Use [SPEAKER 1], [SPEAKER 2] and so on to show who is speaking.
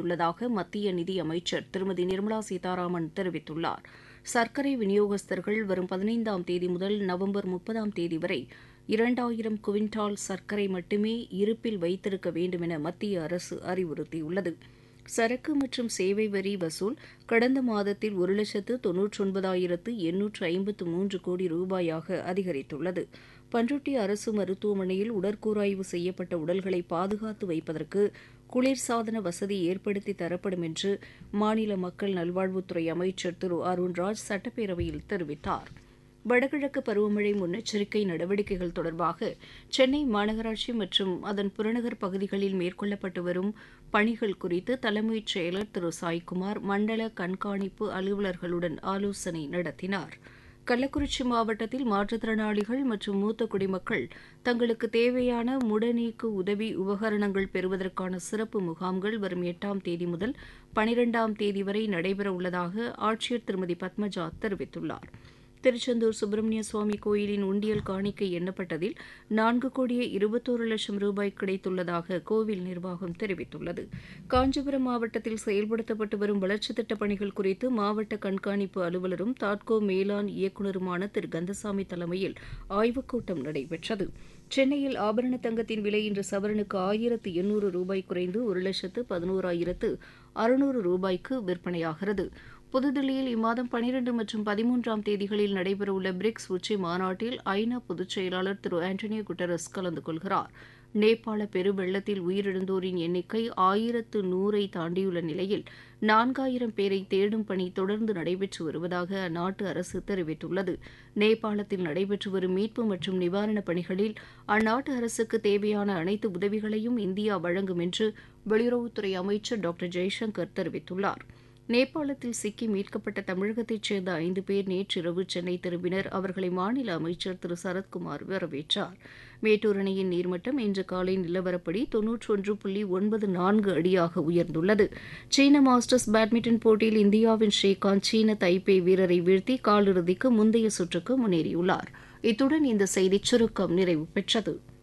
[SPEAKER 1] அதிகரித்துள்ளதாக மத்திய நிதி அமைச்சர் திருமதி நிர்மலா சீதாராமன் தெரிவித்துள்ளார் சர்க்கரை விநியோகஸ்தர்கள் வரும் பதினைந்தாம் தேதி முதல் நவம்பர் முப்பதாம் தேதி வரை இரண்டாயிரம் குவிண்டால் சர்க்கரை மட்டுமே இருப்பில் வைத்திருக்க வேண்டும் என மத்திய அரசு அறிவுறுத்தியுள்ளது சரக்கு மற்றும் சேவை வரி வசூல் கடந்த மாதத்தில் ஒரு லட்சத்து தொன்னூற்றொன்பதாயிரத்து எண்ணூற்று ஐம்பத்து மூன்று கோடி ரூபாயாக அதிகரித்துள்ளது பன்ருட்டி அரசு மருத்துவமனையில் உடற்கூராய்வு செய்யப்பட்ட உடல்களை பாதுகாத்து வைப்பதற்கு குளிர்சாதன வசதி ஏற்படுத்தி தரப்படும் என்று மாநில மக்கள் நல்வாழ்வுத்துறை அமைச்சர் திரு அருண்ராஜ் சட்டப்பேரவையில் தெரிவித்தார் வடகிழக்கு பருவமழை முன்னெச்சரிக்கை நடவடிக்கைகள் தொடர்பாக சென்னை மாநகராட்சி மற்றும் அதன் புறநகர் பகுதிகளில் மேற்கொள்ளப்பட்டு வரும் பணிகள் குறித்து தலைமைச் செயலர் திரு சாய்குமார் மண்டல கண்காணிப்பு அலுவலர்களுடன் ஆலோசனை நடத்தினார் கள்ளக்குறிச்சி மாவட்டத்தில் மாற்றுத்திறனாளிகள் மற்றும் மூத்த குடிமக்கள் தங்களுக்கு தேவையான முடநீக்கு உதவி உபகரணங்கள் பெறுவதற்கான சிறப்பு முகாம்கள் வரும் எட்டாம் தேதி முதல் பனிரெண்டாம் தேதி வரை நடைபெற உள்ளதாக ஆட்சியர் திருமதி பத்மஜா தெரிவித்துள்ளார் திருச்செந்தூர் சுப்பிரமணிய சுவாமி கோயிலின் உண்டியல் காணிக்கை எண்ணப்பட்டதில் நான்கு கோடியே இருபத்தோரு லட்சம் ரூபாய் கிடைத்துள்ளதாக கோவில் நிர்வாகம் தெரிவித்துள்ளது காஞ்சிபுரம் மாவட்டத்தில் செயல்படுத்தப்பட்டு வரும் வளர்ச்சித் திட்டப் பணிகள் குறித்து மாவட்ட கண்காணிப்பு அலுவலரும் தாட்கோ மேலாண் இயக்குநருமான திரு கந்தசாமி தலைமையில் ஆய்வுக் கூட்டம் நடைபெற்றது சென்னையில் ஆபரண தங்கத்தின் விலை இன்று சவரனுக்கு ஆயிரத்து எண்ணூறு ரூபாய் குறைந்து ஒரு லட்சத்து பதினோராயிரத்து அறுநூறு ரூபாய்க்கு விற்பனையாகிறது புதுதில்லியில் இம்மாதம் பனிரெண்டு மற்றும் பதிமூன்றாம் தேதிகளில் நடைபெறவுள்ள பிரிக்ஸ் உச்சி மாநாட்டில் ஐநா பொதுச் செயலாளர் திரு ஆண்டனியோ குட்டரஸ் கலந்து கொள்கிறார் நேபாள பெருவெள்ளத்தில் உயிரிழந்தோரின் எண்ணிக்கை ஆயிரத்து நூறை தாண்டியுள்ள நிலையில் நான்காயிரம் பேரை தேடும் பணி தொடர்ந்து நடைபெற்று வருவதாக அந்நாட்டு அரசு தெரிவித்துள்ளது நேபாளத்தில் நடைபெற்று வரும் மீட்பு மற்றும் நிவாரணப் பணிகளில் அந்நாட்டு அரசுக்கு தேவையான அனைத்து உதவிகளையும் இந்தியா வழங்கும் என்று வெளியுறவுத்துறை அமைச்சர் டாக்டர் ஜெய்சங்கர் தெரிவித்துள்ளார் நேபாளத்தில் சிக்கி மீட்கப்பட்ட தமிழகத்தைச் சேர்ந்த ஐந்து பேர் நேற்றிரவு சென்னை திரும்பினர் அவர்களை மாநில அமைச்சர் திரு சரத்குமார் வரவேற்றார் மேட்டூர் அணையின் நீர்மட்டம் இன்று காலை நிலவரப்படி தொன்னூற்றொன்று புள்ளி ஒன்பது நான்கு அடியாக உயர்ந்துள்ளது சீன மாஸ்டர்ஸ் பேட்மிண்டன் போட்டியில் இந்தியாவின் ஸ்ரீகாந்த் சீன தைப்பே வீரரை வீழ்த்தி காலிறுதிக்கு முந்தைய சுற்றுக்கு முன்னேறியுள்ளார் இத்துடன் இந்த செய்திச் சுருக்கம் நிறைவு பெற்றது